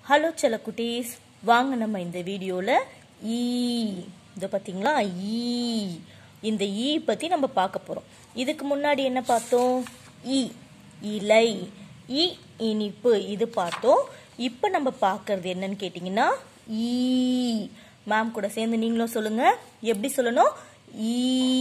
hello செல்லக்குட்டீஸ் வாங்க நம்ம இந்த வீடியோவில் ஈ இதை பார்த்தீங்களா ஈ இந்த ஈ பற்றி நம்ம பார்க்க போகிறோம் இதுக்கு முன்னாடி என்ன பார்த்தோம் ஈ இலை ஈ இனிப்பு இது பார்த்தோம் இப்போ நம்ம பார்க்கறது என்னன்னு கேட்டிங்கன்னா ஈ மேம் கூட சேர்ந்து நீங்களும் சொல்லுங்கள் எப்படி சொல்லணும் ஈ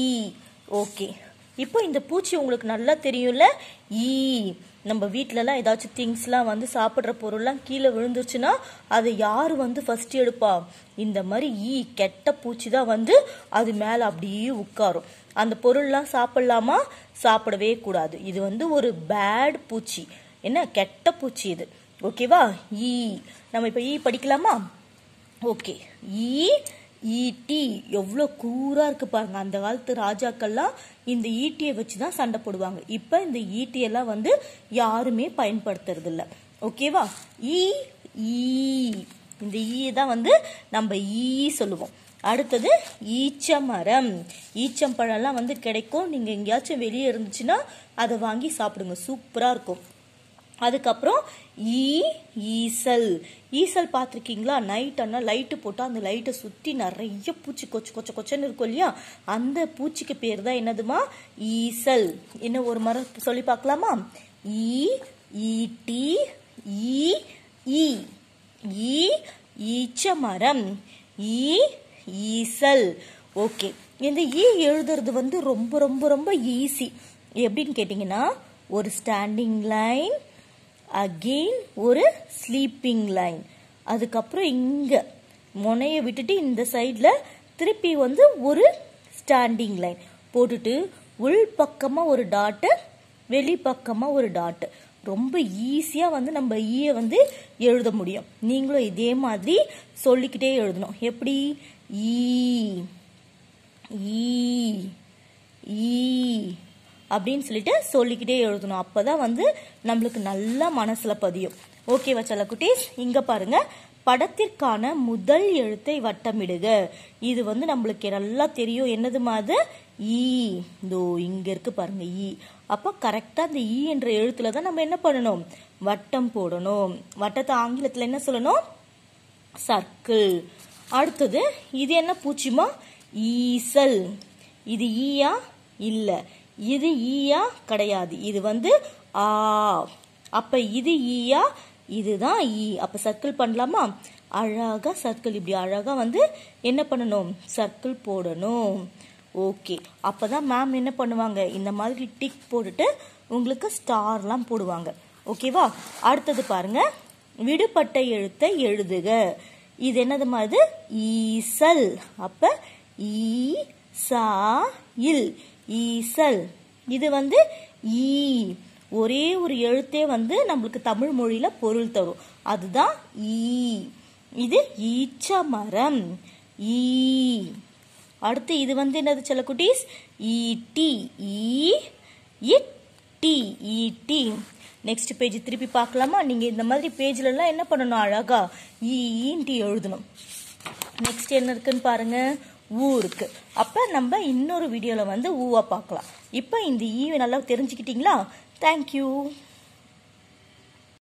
ஓகே இப்போ இந்த பூச்சி உங்களுக்கு நல்லா தெரியும்ல ஈ நம்ம வீட்டிலலாம் ஏதாச்சும் திங்ஸ்லாம் வந்து சாப்பிட்ற பொருள்லாம் கீழே விழுந்துருச்சுன்னா அதை யார் வந்து ஃபர்ஸ்ட் எடுப்பா இந்த மாதிரி ஈ கெட்ட பூச்சி தான் வந்து அது மேலே அப்படியே உட்காரும் அந்த பொருள்லாம் சாப்பிடலாமா சாப்பிடவே கூடாது இது வந்து ஒரு பேட் பூச்சி என்ன கெட்ட பூச்சி இது ஓகேவா ஈ நம்ம இப்போ ஈ படிக்கலாமா ஓகே ஈ ஈட்டி எவ்வளோ கூராக இருக்கு பாருங்க அந்த காலத்து ராஜாக்கள்லாம் இந்த ஈட்டியை வச்சு தான் சண்டை போடுவாங்க இப்போ இந்த ஈட்டியெல்லாம் வந்து யாருமே பயன்படுத்துறது இல்ல ஓகேவா ஈ ஈ இந்த ஈ தான் வந்து நம்ம ஈ சொல்லுவோம் அடுத்தது ஈச்சமரம் ஈச்சம்பழம்லாம் வந்து கிடைக்கும் நீங்கள் எங்கேயாச்சும் வெளியே இருந்துச்சுன்னா அதை வாங்கி சாப்பிடுங்க சூப்பராக இருக்கும் அதுக்கப்புறம் ஈ ஈசல் ஈசல் பார்த்துருக்கீங்களா நைட் ஆனால் லைட்டு போட்டால் அந்த லைட்டை சுற்றி நிறைய பூச்சி கொச்சு கொச்ச கொச்சன்னு இருக்கும் இல்லையா அந்த பூச்சிக்கு பேர் தான் என்னதுமா ஈசல் என்ன ஒரு மரம் சொல்லி பார்க்கலாமா ஈ ஈட்டி ஈ ஈ ஈ ஈச்ச மரம் ஈ ஈசல் ஓகே இந்த ஈ எழுதுறது வந்து ரொம்ப ரொம்ப ரொம்ப ஈஸி எப்படின்னு கேட்டிங்கன்னா ஒரு ஸ்டாண்டிங் லைன் அகெயின் ஒரு ஸ்லீப்பிங் லைன் அதுக்கப்புறம் இங்கே முனையை விட்டுட்டு இந்த சைடில் திருப்பி வந்து ஒரு ஸ்டாண்டிங் லைன் போட்டுட்டு உள் பக்கமாக ஒரு டாட்டு வெளி பக்கமாக ஒரு டாட்டு ரொம்ப ஈஸியாக வந்து நம்ம ஈயை வந்து எழுத முடியும் நீங்களும் இதே மாதிரி சொல்லிக்கிட்டே எழுதணும் எப்படி ஈ ஈ ஈ அப்படின்னு சொல்லிட்டு சொல்லிக்கிட்டே எழுதணும் அப்பதான் வந்து நம்மளுக்கு நல்லா மனசுல பதியும் ஓகேவா செல்லக்குட்டீஸ் இங்க பாருங்க படத்திற்கான முதல் எழுத்தை வட்டமிடுக இது வந்து நம்மளுக்கு நல்லா தெரியும் என்னது மாதிரி ஈ இதோ இங்க இருக்கு பாருங்க ஈ அப்ப கரெக்டா அந்த ஈ என்ற எழுத்துல தான் நம்ம என்ன பண்ணணும் வட்டம் போடணும் வட்டத்தை ஆங்கிலத்துல என்ன சொல்லணும் சர்க்கிள் அடுத்தது இது என்ன பூச்சிமா ஈசல் இது ஈயா இல்லை இது ஈயா கிடையாது இது வந்து ஆ அப்ப இது ஈயா இதுதான் ஈ அப்ப சர்க்கிள் பண்ணலாமா அழகா சர்க்கிள் இப்படி அழகா வந்து என்ன பண்ணணும் சர்க்கிள் போடணும் ஓகே அப்பதான் மேம் என்ன பண்ணுவாங்க இந்த மாதிரி டிக் போட்டுட்டு உங்களுக்கு ஸ்டார்லாம் போடுவாங்க ஓகேவா அடுத்தது பாருங்க விடுபட்ட எழுத்தை எழுதுக இது என்னது மாதிரி ஈசல் அப்ப ஈ சா இல் ஈசல் இது வந்து ஈ ஒரே ஒரு எழுத்தே வந்து நம்மளுக்கு தமிழ் மொழியில பொருள் தரும் அதுதான் ஈ இது ஈச்ச மரம் ஈ அடுத்து இது வந்து என்னது செல்லக்குட்டீஸ் ஈட்டி ஈ இட்டி ஈட்டி நெக்ஸ்ட் பேஜ் திருப்பி பார்க்கலாமா நீங்க இந்த மாதிரி பேஜ்ல எல்லாம் என்ன பண்ணணும் அழகா ஈன்ட்டி எழுதணும் நெக்ஸ்ட் என்ன இருக்குன்னு பாருங்க ஊ இருக்கு அப்ப நம்ம இன்னொரு வீடியோல வந்து ஊவா பார்க்கலாம் இப்போ இந்த ஈ நல்லா தெரிஞ்சுக்கிட்டீங்களா தேங்க்யூ